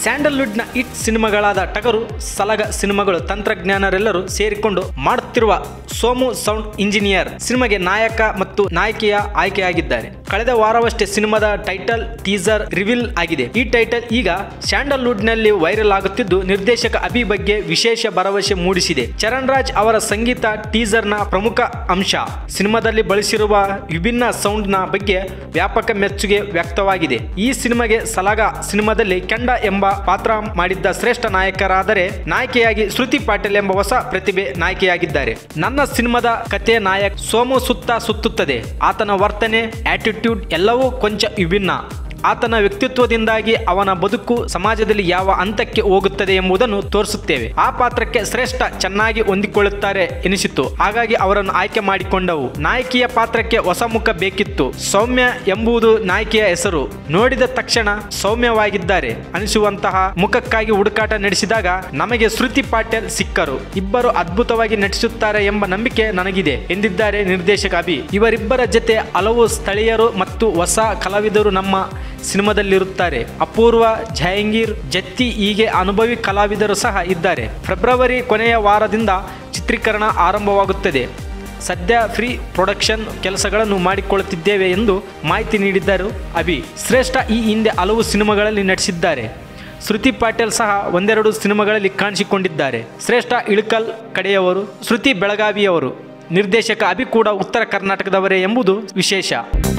ಸ್ಯಾಂಡಲ್ವುಡ್ನ hit ಸಿನಿಮಾಗಳಾದ ಟಗರು ಸಲಗ ಸಿನಿಮಾಗಳು ತಂತ್ರಜ್ಞಾನರೆಲ್ಲರೂ ಸೇರಿಕೊಂಡು ಮಾಡುತ್ತಿರುವ ಸೋಮು ಸೌಂಡ್ ಇಂಜಿನಿಯರ್ ಸಿನಿಮಾಗೆ ನಾಯಕ ಮತ್ತು ನಾಯಕಿಯ ಆಯ್ಕೆಯಾಗಿದ್ದಾರೆ ಕಳೆದ ವಾರವಷ್ಟೇ ಸಿನಿಮಾದ ಟೈಟಲ್ ಟೀಸರ್ ರಿವೀಲ್ ಆಗಿದೆ ಈ ಟೈಟಲ್ ಈಗ ಸ್ಯಾಂಡಲ್ವುಡ್ನಲ್ಲಿ ವೈರಲ್ ಆಗುತ್ತಿದ್ದು ನಿರ್ದೇಶಕ ಅಭಿ ಬಗ್ಗೆ ವಿಶೇಷ ಭರವಸೆ ಮೂಡಿಸಿದೆ ಚರಣ್ ರಾಜ್ ಅವರ ಸಂಗೀತ ಟೀಸರ್ನ ಪ್ರಮುಖ ಅಂಶ ಸಿನಿಮಾದಲ್ಲಿ ಬಳಸಿರುವ ವಿಭಿನ್ನ ಸೌಂಡ್ನ ಬಗ್ಗೆ ವ್ಯಾಪಕ ಮೆಚ್ಚುಗೆ ವ್ಯಕ್ತವಾಗಿದೆ ಈ ಸಿನಿಮಾಗೆ ಸಲಗ ಸಿನಿಮಾದಲ್ಲಿ ಕೆಂಡ ಎಂಬ ಪಾತ್ರ ಮಾಡಿದ್ದ ಶ್ರೇಷ್ಠ ನಾಯಕರಾದರೆ ನಾಯಕಿಯಾಗಿ ಶ್ರುತಿ ಪಾಟೀಲ್ ಎಂಬ ಹೊಸ ಪ್ರತಿಭೆ ನಾಯಕಿಯಾಗಿದ್ದಾರೆ ನನ್ನ ಸಿನಿಮಾದ ಕಥೆಯ ನಾಯಕ್ ಸೋಮು ಸುತ್ತ ಸುತ್ತುತ್ತದೆ ಆತನ ವರ್ತನೆ ಆಟಿಟ್ಯೂಡ್ ಎಲ್ಲವೂ ಕೊಂಚ ವಿಭಿನ್ನ ಆತನ ವ್ಯಕ್ತಿತ್ವದಿಂದಾಗಿ ಅವನ ಬದುಕು ಸಮಾಜದಲ್ಲಿ ಯಾವ ಹಂತಕ್ಕೆ ಹೋಗುತ್ತದೆ ಎಂಬುದನ್ನು ತೋರಿಸುತ್ತೇವೆ ಆ ಪಾತ್ರಕ್ಕೆ ಶ್ರೇಷ್ಠ ಚೆನ್ನಾಗಿ ಹೊಂದಿಕೊಳ್ಳುತ್ತಾರೆ ಎನಿಸಿತು ಹಾಗಾಗಿ ಅವರನ್ನು ಆಯ್ಕೆ ಮಾಡಿಕೊಂಡವು ನಾಯಕಿಯ ಪಾತ್ರಕ್ಕೆ ಹೊಸ ಮುಖ ಬೇಕಿತ್ತು ಸೌಮ್ಯ ಎಂಬುದು ನಾಯಕಿಯ ಹೆಸರು ನೋಡಿದ ತಕ್ಷಣ ಸೌಮ್ಯವಾಗಿದ್ದಾರೆ ಅನಿಸುವಂತಹ ಮುಖಕ್ಕಾಗಿ ಹುಡುಕಾಟ ನಡೆಸಿದಾಗ ನಮಗೆ ಶ್ರುತಿ ಪಾಟೀಲ್ ಸಿಕ್ಕರು ಇಬ್ಬರು ಅದ್ಭುತವಾಗಿ ನಟಿಸುತ್ತಾರೆ ಎಂಬ ನಂಬಿಕೆ ನನಗಿದೆ ಎಂದಿದ್ದಾರೆ ನಿರ್ದೇಶಕ ಅಭಿ ಇವರಿಬ್ಬರ ಜೊತೆ ಹಲವು ಸ್ಥಳೀಯರು ಮತ್ತು ಹೊಸ ಕಲಾವಿದರು ನಮ್ಮ ಸಿನಿಮಾದಲ್ಲಿರುತ್ತಾರೆ ಅಪೂರ್ವ ಜಹಂಗೀರ್ ಜತ್ತಿ ಹೀಗೆ ಅನುಭವಿ ಕಲಾವಿದರು ಸಹ ಇದ್ದಾರೆ ಫೆಬ್ರವರಿ ಕೊನೆಯ ವಾರದಿಂದ ಚಿತ್ರೀಕರಣ ಆರಂಭವಾಗುತ್ತದೆ ಸದ್ಯ ಫ್ರೀ ಪ್ರೊಡಕ್ಷನ್ ಕೆಲಸಗಳನ್ನು ಮಾಡಿಕೊಳ್ಳುತ್ತಿದ್ದೇವೆ ಎಂದು ಮಾಹಿತಿ ನೀಡಿದ್ದರು ಅಭಿ ಶ್ರೇಷ್ಠ ಈ ಹಿಂದೆ ಹಲವು ಸಿನಿಮಾಗಳಲ್ಲಿ ನಟಿಸಿದ್ದಾರೆ ಶ್ರುತಿ ಪಾಟೀಲ್ ಸಹ ಒಂದೆರಡು ಸಿನಿಮಾಗಳಲ್ಲಿ ಕಾಣಿಸಿಕೊಂಡಿದ್ದಾರೆ ಶ್ರೇಷ್ಠ ಇಳಕಲ್ ಕಡೆಯವರು ಶ್ರುತಿ ಬೆಳಗಾವಿಯವರು ನಿರ್ದೇಶಕ ಅಭಿ ಕೂಡ ಉತ್ತರ ಕರ್ನಾಟಕದವರೇ ಎಂಬುದು ವಿಶೇಷ